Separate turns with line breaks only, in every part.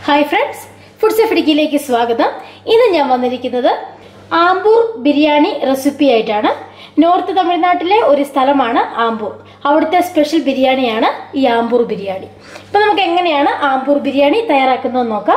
Hi friends food സെഫിഡിക്കിലേക്ക് സ്വാഗതം ഇന്ന് ഞാൻ വന്നിരിക്കുന്നത് ആമ്പൂർ ബിരിയാണി റെസിപ്പി ആയിട്ടാണ് നോർത്ത് തമിഴ്നാട്ടിലെ ഒരു സ്ഥലമാണ് ആമ്പൂർ അവിടുത്തെ സ്പെഷ്യൽ ബിരിയാണിയാണ് ഈ ആമ്പൂർ ബിരിയാണി ഇപ്പൊ നമുക്ക് എങ്ങനെയാണ് ആമ്പൂർ ബിരിയാണി തയ്യാറാക്കുന്നത് നോക്കാം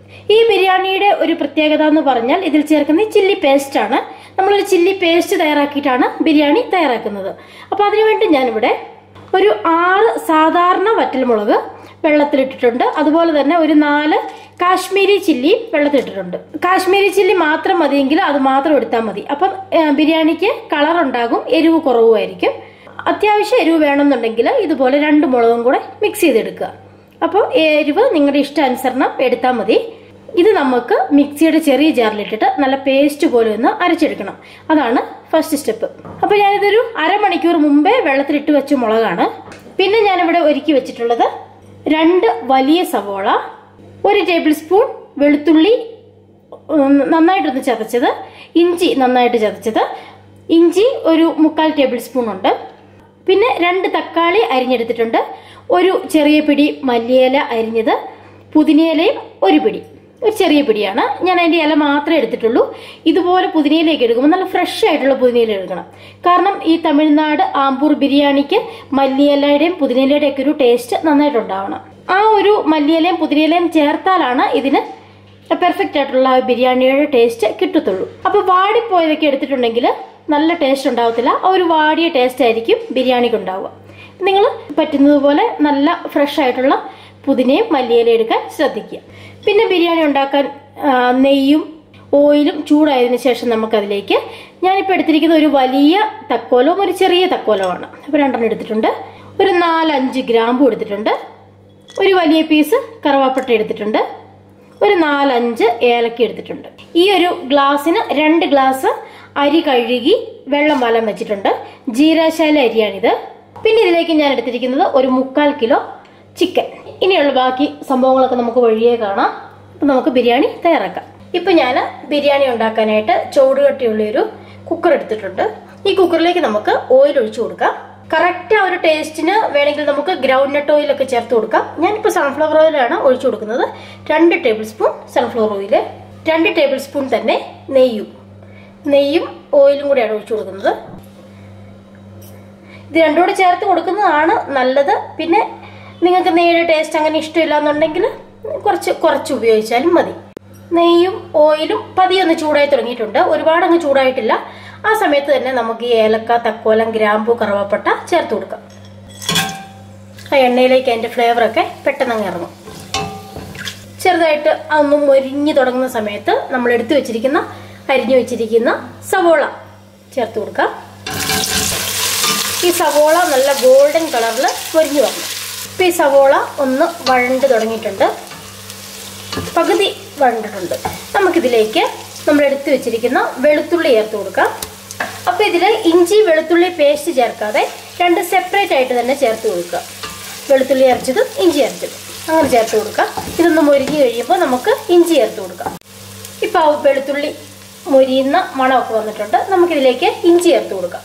ഈ ബിരിയാണിയുടെ ഒരു പ്രത്യേകത എന്ന് പറഞ്ഞാൽ ഇതിൽ ചേർക്കുന്ന ഈ ചില്ലി പേസ്റ്റ് ആണ് നമ്മളൊരു ചില്ലി പേസ്റ്റ് തയ്യാറാക്കിയിട്ടാണ് ബിരിയാണി തയ്യാറാക്കുന്നത് അപ്പൊ അതിനുവേണ്ടി ഞാനിവിടെ ഒരു ആറ് സാധാരണ വറ്റൽമുളക് വെള്ളത്തിലിട്ടിട്ടുണ്ട് അതുപോലെ തന്നെ ഒരു നാല് കാശ്മീരി ചില്ലി വെള്ളത്തിലിട്ടിട്ടുണ്ട് കാശ്മീരി ചില്ലി മാത്രം മതിയെങ്കിൽ അത് മാത്രം എടുത്താൽ മതി അപ്പം ഏ, ബിരിയാണിക്ക് കളർ ഉണ്ടാകും എരിവ് കുറവുമായിരിക്കും അത്യാവശ്യം എരിവ് വേണമെന്നുണ്ടെങ്കിൽ ഇതുപോലെ രണ്ട് മുളകും കൂടെ മിക്സ് ചെയ്തെടുക്കുക അപ്പോൾ എരിവ് നിങ്ങളുടെ ഇഷ്ടാനുസരണം എടുത്താൽ മതി ഇത് നമുക്ക് മിക്സിയുടെ ചെറിയ ജാറിലിട്ടിട്ട് നല്ല പേസ്റ്റ് പോലെ ഒന്ന് അരച്ചെടുക്കണം അതാണ് ഫസ്റ്റ് സ്റ്റെപ്പ് അപ്പൊ ഞാനിതൊരു അരമണിക്കൂർ മുമ്പേ വെള്ളത്തിലിട്ട് വെച്ച മുളകാണ് പിന്നെ ഞാനിവിടെ ഒരുക്കി വെച്ചിട്ടുള്ളത് രണ്ട് വലിയ സവോള ഒരു ടേബിൾ സ്പൂൺ വെളുത്തുള്ളി ഉം, നന്നായിട്ടൊന്ന് ചതച്ചത് ഇഞ്ചി നന്നായിട്ട് ചതച്ചത് ഇഞ്ചി ഒരു മുക്കാൽ ടേബിൾ സ്പൂൺ ഉണ്ട് പിന്നെ രണ്ട് തക്കാളി അരിഞ്ഞെടുത്തിട്ടുണ്ട് ഒരു ചെറിയ പിടി മല്ലിയില അരിഞ്ഞത് പുതിനയിലയും ഒരു പിടി ഒരു ചെറിയ പിടിയാണ് ഞാൻ അതിന്റെ ഇല മാത്രമേ എടുത്തിട്ടുള്ളൂ ഇതുപോലെ പുതിനയിലേക്ക് എടുക്കുമ്പോൾ നല്ല ഫ്രഷ് ആയിട്ടുള്ള പുതിനയില എടുക്കണം കാരണം ഈ തമിഴ്നാട് ആമ്പൂർ ബിരിയാണിക്ക് മല്ലിയിലയുടെയും പുതിനയിലയുടെയും ഒക്കെ ഒരു ടേസ്റ്റ് നന്നായിട്ടുണ്ടാവണം ആ ഒരു മല്ലിയിലയും പുതിനയിലയും ചേർത്താലാണ് ഇതിന് പെർഫെക്റ്റ് ആയിട്ടുള്ള ആ ബിരിയാണിയുടെ ടേസ്റ്റ് കിട്ടത്തുള്ളൂ അപ്പൊ വാടിപ്പോയതൊക്കെ എടുത്തിട്ടുണ്ടെങ്കിൽ നല്ല ടേസ്റ്റ് ഉണ്ടാവത്തില്ല ആ ഒരു വാടിയ ടേസ്റ്റ് ആയിരിക്കും ബിരിയാണിക്ക് ഉണ്ടാവുക നിങ്ങൾ പറ്റുന്നത് പോലെ നല്ല ഫ്രഷ് ആയിട്ടുള്ള പുതിനയും മല്ലിയിലയും എടുക്കാൻ ശ്രദ്ധിക്കുക പിന്നെ ബിരിയാണി ഉണ്ടാക്കാൻ ആ, നെയ്യും ഓയിലും ചൂടായതിനു ശേഷം നമുക്കതിലേക്ക് ഞാനിപ്പോൾ എടുത്തിരിക്കുന്ന ഒരു വലിയ തക്കോലവും ഒരു ചെറിയ തക്കോലവുമാണ് അപ്പോൾ രണ്ടെണ്ണം എടുത്തിട്ടുണ്ട് ഒരു നാലഞ്ച് ഗ്രാമ്പും എടുത്തിട്ടുണ്ട് ഒരു വലിയ പീസ് കറുവാപ്പട്ട എടുത്തിട്ടുണ്ട് ഒരു നാലഞ്ച് ഏലക്ക എടുത്തിട്ടുണ്ട് ഈ ഒരു ഗ്ലാസ്സിന് രണ്ട് ഗ്ലാസ് അരി കഴുകി വെള്ളം വലം വെച്ചിട്ടുണ്ട് ജീരാശാല അരിയാണിത് പിന്നെ ഇതിലേക്ക് ഞാൻ എടുത്തിരിക്കുന്നത് ഒരു മുക്കാൽ കിലോ ചിക്കൻ ഇനിയുള്ള ബാക്കി സംഭവങ്ങളൊക്കെ നമുക്ക് വഴിയേ കാണാം അപ്പൊ നമുക്ക് ബിരിയാണി തയ്യാറാക്കാം ഇപ്പൊ ഞാൻ ബിരിയാണി ഉണ്ടാക്കാനായിട്ട് ചൂടുകട്ടിയുള്ള ഒരു കുക്കർ എടുത്തിട്ടുണ്ട് ഈ കുക്കറിലേക്ക് നമുക്ക് ഓയിൽ ഒഴിച്ചു കൊടുക്കാം കറക്റ്റ് ആ ഒരു ടേസ്റ്റിന് വേണമെങ്കിൽ നമുക്ക് ഗ്രൗണ്ട് നട്ട് ഓയിൽ ഒക്കെ ചേർത്ത് കൊടുക്കാം ഞാനിപ്പോൾ സൺഫ്ലവർ ഓയിലാണ് ഒഴിച്ചു കൊടുക്കുന്നത് രണ്ട് ടേബിൾ സ്പൂൺ സൺഫ്ലവർ ഓയിൽ രണ്ട് ടേബിൾ സ്പൂൺ തന്നെ നെയ്യും നെയ്യും ഓയിലും കൂടെയാണ് ഒഴിച്ചു കൊടുക്കുന്നത് ഇത് രണ്ടും കൂടെ ചേർത്ത് കൊടുക്കുന്നതാണ് നല്ലത് പിന്നെ നിങ്ങൾക്ക് നെയ്യുടെ ടേസ്റ്റ് അങ്ങനെ ഇഷ്ടമില്ല എന്നുണ്ടെങ്കിൽ കുറച്ച് കുറച്ച് ഉപയോഗിച്ചാലും മതി നെയ്യും ഓയിലും പതിയൊന്ന് ചൂടായി തുടങ്ങിയിട്ടുണ്ട് ഒരുപാട് അങ്ങ് ചൂടായിട്ടില്ല ആ സമയത്ത് തന്നെ നമുക്ക് ഈ ഏലക്ക തക്കോലം ഗ്രാമ്പു കറുവപ്പട്ട ചേർത്ത് കൊടുക്കാം ആ എണ്ണയിലേക്ക് അതിന്റെ ഫ്ലേവറൊക്കെ പെട്ടെന്ന് അങ്ങ് ഇറങ്ങും ചെറുതായിട്ട് അതൊന്ന് മൊരിഞ്ഞു തുടങ്ങുന്ന സമയത്ത് നമ്മൾ എടുത്തു വെച്ചിരിക്കുന്ന അരിഞ്ഞു വെച്ചിരിക്കുന്ന സവോള ചേർത്ത് കൊടുക്കാം ഈ സവോള നല്ല ഗോൾഡൻ കളറിൽ പൊരിഞ്ഞു വരണം ഇപ്പം ഈ സവോള ഒന്ന് വഴണ്ട് തുടങ്ങിയിട്ടുണ്ട് പകുതി വഴണ്ടിട്ടുണ്ട് നമുക്കിതിലേക്ക് നമ്മൾ എടുത്തു വെച്ചിരിക്കുന്ന വെളുത്തുള്ളി ചേർത്ത് കൊടുക്കാം അപ്പോൾ ഇതിൽ ഇഞ്ചി വെളുത്തുള്ളി പേസ്റ്റ് ചേർക്കാതെ രണ്ട് സെപ്പറേറ്റ് ആയിട്ട് തന്നെ ചേർത്ത് കൊടുക്കുക വെളുത്തുള്ളി അരച്ചതും ഇഞ്ചി അരച്ചതും അങ്ങനെ ചേർത്ത് കൊടുക്കാം ഇതൊന്ന് മൊരിഞ്ഞ് കഴിയുമ്പോൾ നമുക്ക് ഇഞ്ചി ചേർത്ത് കൊടുക്കാം ഇപ്പോൾ ആ വെളുത്തുള്ളി മൊരിയുന്ന മണമൊക്കെ വന്നിട്ടുണ്ട് നമുക്കിതിലേക്ക് ഇഞ്ചി ചേർത്ത് കൊടുക്കാം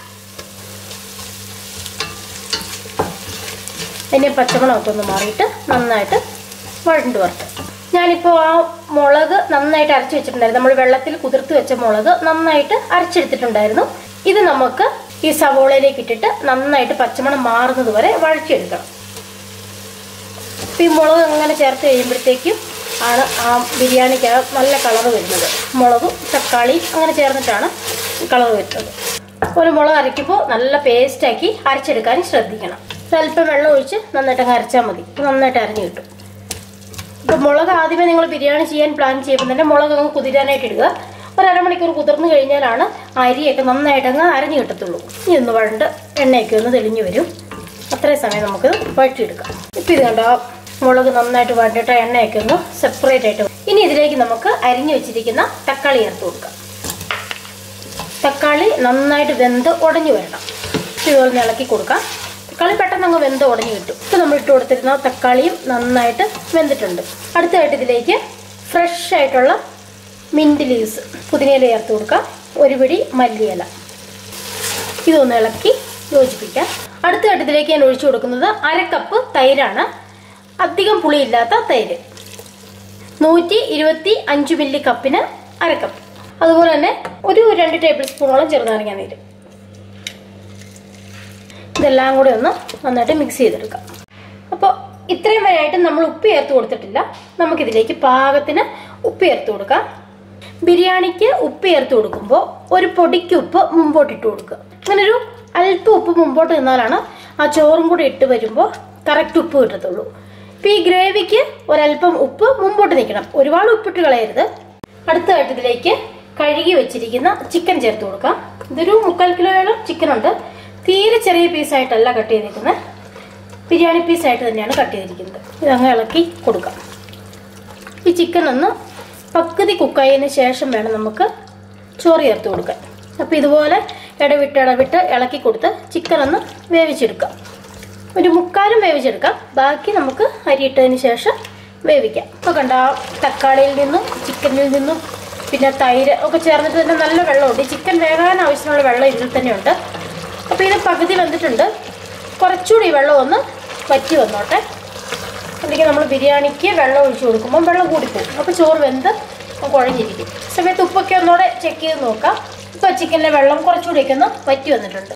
അതിൻ്റെ പച്ചമുളകൊക്കെ ഒന്ന് മാറിയിട്ട് നന്നായിട്ട് വഴണ്ട് വരട്ടെ ഞാനിപ്പോൾ ആ മുളക് നന്നായിട്ട് അരച്ച് വെച്ചിട്ടുണ്ടായിരുന്നു നമ്മൾ വെള്ളത്തിൽ കുതിർത്ത് വെച്ച മുളക് നന്നായിട്ട് അരച്ചെടുത്തിട്ടുണ്ടായിരുന്നു ഇത് നമുക്ക് ഈ സവോളയിലേക്ക് ഇട്ടിട്ട് നന്നായിട്ട് പച്ചമണം മാറുന്നത് വരെ വഴറ്റിയെടുക്കണം അപ്പോൾ ഈ മുളക് അങ്ങനെ ചേർത്ത് കഴിയുമ്പോഴത്തേക്കും ആണ് ആ ബിരിയാണിക്ക് നല്ല കളർ വരുന്നത് മുളകും തക്കാളിയും അങ്ങനെ ചേർന്നിട്ടാണ് കളർ വരുന്നത് ഒരു മുളക് അരയ്ക്കുമ്പോൾ നല്ല പേസ്റ്റാക്കി അരച്ചെടുക്കാൻ ശ്രദ്ധിക്കണം സ്വല്പം വെള്ളം ഒഴിച്ച് നന്നായിട്ട് അങ്ങ് അരച്ചാൽ മതി അപ്പോൾ നന്നായിട്ട് അരഞ്ഞു കിട്ടും ഇപ്പം മുളക് ആദ്യമേ നിങ്ങൾ ബിരിയാണി ചെയ്യാൻ പ്ലാൻ ചെയ്യുമ്പോൾ തന്നെ മുളക് അങ്ങ് കുതിരാനായിട്ട് ഇടുക ഒരു അരമണിക്കൂർ കുതിർന്നു കഴിഞ്ഞാലാണ് അരിയൊക്കെ നന്നായിട്ട് അങ്ങ് അരഞ്ഞു കിട്ടത്തുള്ളൂ ഇനി ഒന്ന് വഴണ്ട് എണ്ണയൊക്കെ ഒന്ന് തെളിഞ്ഞു വരും അത്രയും സമയം നമുക്ക് വഴറ്റിയെടുക്കാം ഇപ്പം ഇത് കണ്ടോ മുളക് നന്നായിട്ട് വഴണ്ടിട്ട് എണ്ണയൊക്കെ ഒന്ന് സെപ്പറേറ്റ് ആയിട്ട് വരും. ഇനി ഇതിലേക്ക് നമുക്ക് അരിഞ്ഞു വെച്ചിരിക്കുന്ന തക്കാളി ചേർത്ത് കൊടുക്കാം തക്കാളി നന്നായിട്ട് വെന്ത് ഉടഞ്ഞു വരണം ഇതുപോലെ ഒന്ന് ഇളക്കി കൊടുക്കാം തക്കാളി പെട്ടെന്ന് അങ്ങ് വെന്ത് ഉടഞ്ഞു കിട്ടും ഇപ്പം നമ്മൾ ഇട്ട് കൊടുത്തിരുന്ന തക്കാളിയും നന്നായിട്ട് വെന്തിട്ടുണ്ട് അടുത്തതായിട്ട് ഇതിലേക്ക് ഫ്രഷ് ആയിട്ടുള്ള മിൻറ്റ് ലീവ്സ് പുതിനയില ചേർത്ത് കൊടുക്കാം ഒരു പിടി മല്ലിയില ഇതൊന്ന് ഇളക്കി യോജിപ്പിക്കാം അടുത്തതായിട്ട് ഇതിലേക്ക് ഞാൻ ഒഴിച്ചു കൊടുക്കുന്നത് അര കപ്പ് തൈരാണ് അധികം പുളിയില്ലാത്ത തൈര് നൂറ്റി ഇരുപത്തി അഞ്ച് മില്ലി കപ്പിന് അര കപ്പ് അതുപോലെ തന്നെ ഒരു രണ്ട് ടേബിൾ സ്പൂണോളം ചെറുനാരങ്ങ നീര് ഇതെല്ലാം കൂടി ഒന്ന് നന്നായിട്ട് മിക്സ് ചെയ്തെടുക്കാം അപ്പോൾ ഇത്രയും വരെയായിട്ട് നമ്മൾ ഉപ്പ് ചേർത്ത് കൊടുത്തിട്ടില്ല നമുക്കിതിലേക്ക് പാകത്തിന് ഉപ്പ് ചേർത്ത് കൊടുക്കാം ബിരിയാണിക്ക് ഉപ്പ് ചേർത്ത് കൊടുക്കുമ്പോൾ ഒരു പൊടിക്ക് ഉപ്പ് മുമ്പോട്ട് ഇട്ട് കൊടുക്കുക അങ്ങനെ ഒരു അല്പം ഉപ്പ് മുമ്പോട്ട് നിന്നാലാണ് ആ ചോറും കൂടി ഇട്ട് വരുമ്പോൾ കറക്റ്റ് ഉപ്പ് കിട്ടത്തുള്ളൂ ഇപ്പം ഈ ഗ്രേവിക്ക് ഒരല്പം ഉപ്പ് മുമ്പോട്ട് നിൽക്കണം ഒരുപാട് ഉപ്പിട്ട് കളയരുത് അടുത്തതായിട്ട് ഇതിലേക്ക് കഴുകി വെച്ചിരിക്കുന്ന ചിക്കൻ ചേർത്ത് കൊടുക്കാം ഇതൊരു മുക്കാൽ കിലോയോളം ചിക്കൻ ഉണ്ട് തീരെ ചെറിയ പീസായിട്ടല്ല കട്ട് ചെയ്തിരിക്കുന്നത് ബിരിയാണി പീസായിട്ട് തന്നെയാണ് കട്ട് ചെയ്തിരിക്കുന്നത് ഇതങ്ങ് ഇളക്കി കൊടുക്കാം ഈ ചിക്കൻ ഒന്ന് പകുതി കുക്കായതിന് ശേഷം വേണം നമുക്ക് ചോറ് ചേർത്ത് കൊടുക്കാൻ അപ്പോൾ ഇതുപോലെ ഇടവിട്ട് ഇടവിട്ട് ഇളക്കി കൊടുത്ത് ചിക്കൻ ഒന്ന് വേവിച്ചെടുക്കാം ഒരു മുക്കാലും വേവിച്ചെടുക്കാം ബാക്കി നമുക്ക് അരിയിട്ടതിന് ശേഷം വേവിക്കാം ഇപ്പോൾ കണ്ട ആ തക്കാളിയിൽ നിന്നും ചിക്കനിൽ നിന്നും പിന്നെ തൈര് ഒക്കെ ചേർന്നിട്ട് തന്നെ നല്ല വെള്ളമുണ്ട് ഈ ചിക്കൻ വേകാൻ ആവശ്യമുള്ള വെള്ളം ഇതിൽ തന്നെയുണ്ട് അപ്പോൾ ഇത് പകുതി വെന്തിട്ടുണ്ട് കുറച്ചുകൂടി ഈ വെള്ളം ഒന്ന് വറ്റി വന്നോട്ടെ അല്ലെങ്കിൽ നമ്മൾ ബിരിയാണിക്ക് വെള്ളം ഒഴിച്ചു കൊടുക്കുമ്പോൾ വെള്ളം കൂടിപ്പോകും അപ്പോൾ ചോറ് വെന്ത് കുഴഞ്ഞിരിക്കും സമയത്ത് ഉപ്പൊക്കെ ഒന്നുകൂടെ ചെക്ക് ചെയ്ത് നോക്കാം ഇപ്പോൾ ചിക്കനിലെ വെള്ളം കുറച്ചുകൂടിയൊക്കെ ഒന്ന് വറ്റി വന്നിട്ടുണ്ട്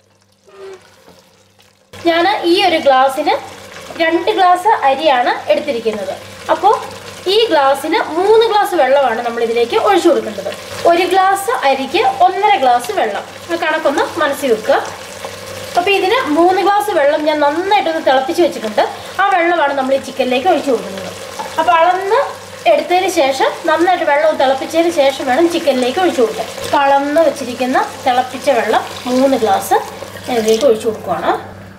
ഞാൻ ഈ ഒരു ഗ്ലാസ്സിന് രണ്ട് ഗ്ലാസ് അരിയാണ് എടുത്തിരിക്കുന്നത് അപ്പോൾ ഈ ഗ്ലാസ്സിന് മൂന്ന് ഗ്ലാസ് വെള്ളമാണ് നമ്മൾ ഇതിലേക്ക് ഒഴിച്ചു കൊടുക്കേണ്ടത് ഒരു ഗ്ലാസ് അരിക്ക് ഒന്നര ഗ്ലാസ് വെള്ളം ആ കണക്കൊന്ന് മനസ്സിൽ വെക്കുക അപ്പോൾ ഇതിന് മൂന്ന് ഗ്ലാസ് വെള്ളം ഞാൻ നന്നായിട്ടൊന്ന് തിളപ്പിച്ച് വെച്ചിട്ടുണ്ട് ആ വെള്ളമാണ് നമ്മൾ ഈ ചിക്കനിലേക്ക് ഒഴിച്ചു കൊടുക്കുന്നത് അപ്പോൾ അളന്ന് എടുത്തതിന് ശേഷം നന്നായിട്ട് വെള്ളം തിളപ്പിച്ചതിന് ശേഷം വേണം ചിക്കനിലേക്ക് ഒഴിച്ചു കൊടുക്കാൻ അപ്പോൾ അളന്ന് വെച്ചിരിക്കുന്ന തിളപ്പിച്ച വെള്ളം മൂന്ന് ഗ്ലാസ് ഞാൻ ഇതിലേക്ക് ഒഴിച്ചു കൊടുക്കുവാണ്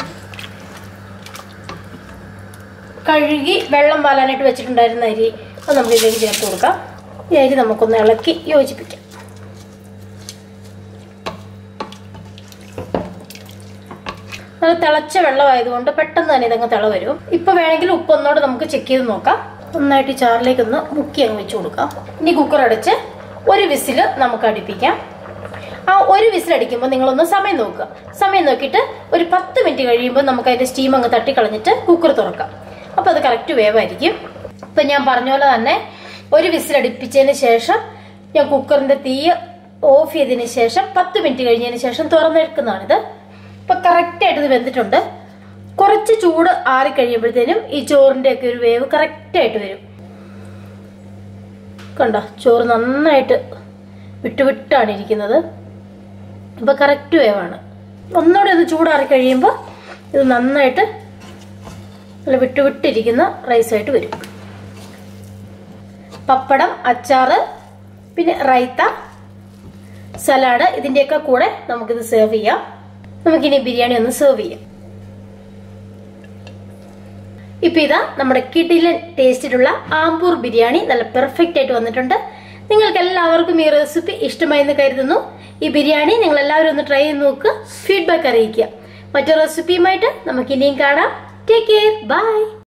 കഴുകി വെള്ളം വാലാനായിട്ട് വെച്ചിട്ടുണ്ടായിരുന്ന അരി അത് നമുക്ക് ഇതിലേക്ക് ചേർത്ത് കൊടുക്കാം ഈ അരി നമുക്കൊന്ന് ഇളക്കി യോജിപ്പിക്കാം നല്ല തിളച്ച വെള്ളമായതുകൊണ്ട് പെട്ടെന്ന് തന്നെ ഇതങ്ങ് തിള വരും ഇപ്പൊ വേണമെങ്കിൽ ഉപ്പ് ഒന്നോടെ നമുക്ക് ചെക്ക് ചെയ്ത് നോക്കാം നന്നായിട്ട് ഈ ചാറിലേക്ക് ഒന്ന് മുക്കി അങ്ങ് വെച്ച് കൊടുക്കാം ഇനി കുക്കർ അടച്ച് ഒരു വിസില് നമുക്ക് അടുപ്പിക്കാം ആ ഒരു വിസിൽ അടിക്കുമ്പോൾ നിങ്ങളൊന്ന് സമയം നോക്കുക സമയം നോക്കിയിട്ട് ഒരു പത്ത് മിനിറ്റ് കഴിയുമ്പോൾ നമുക്ക് അതിന്റെ സ്റ്റീം അങ്ങ് തട്ടിക്കളഞ്ഞിട്ട് കുക്കർ തുറക്കാം അപ്പോൾ അത് കറക്റ്റ് വേവായിരിക്കും ഇപ്പം ഞാൻ പറഞ്ഞ പോലെ തന്നെ ഒരു വിസിൽ അടുപ്പിച്ചതിന് ശേഷം ഞാൻ കുക്കറിന്റെ തീ ഓഫ് ചെയ്തതിന് ശേഷം പത്ത് മിനിറ്റ് കഴിഞ്ഞതിന് ശേഷം തുറന്നെടുക്കുന്നതാണിത് ഇപ്പൊ കറക്റ്റ് ആയിട്ട് ഇത് വെന്തിട്ടുണ്ട് കുറച്ച് ചൂട് ആറി കഴിയുമ്പോഴത്തേനും ഈ ചോറിന്റെ ഒക്കെ ഒരു വേവ് കറക്റ്റ് ആയിട്ട് വരും കണ്ടോ ചോറ് നന്നായിട്ട് വിട്ടുവിട്ടാണ് ഇരിക്കുന്നത് ഇപ്പൊ കറക്റ്റ് വേവാണ് ഒന്നുകൂടെ ഒന്ന് ചൂടാറി കഴിയുമ്പോൾ ഇത് നന്നായിട്ട് നല്ല വിട്ടുവിട്ടിരിക്കുന്ന റൈസായിട്ട് വരും പപ്പടം അച്ചാറ് പിന്നെ റൈത്ത സലാഡ് ഇതിൻ്റെയൊക്കെ കൂടെ നമുക്കിത് സെർവ് ചെയ്യാം നമുക്കിനി ബിരിയാണി ഒന്ന് സെർവ് ചെയ്യാം ഇപ്പൊ ഇതാ നമ്മുടെ കിടിലൻ ടേസ്റ്റിലുള്ള ആമ്പൂർ ബിരിയാണി നല്ല പെർഫെക്റ്റ് ആയിട്ട് വന്നിട്ടുണ്ട് നിങ്ങൾക്ക് എല്ലാവർക്കും ഈ റെസിപ്പി ഇഷ്ടമായി എന്ന് കരുതുന്നു ഈ ബിരിയാണി നിങ്ങൾ എല്ലാവരും ഒന്ന് ട്രൈ ചെയ്ത് നോക്കുക ഫീഡ്ബാക്ക് അറിയിക്കുക മറ്റൊരു റെസിപ്പിയുമായിട്ട് നമുക്ക് ഇനിയും കാണാം ടേക്ക് കെയർ ബൈ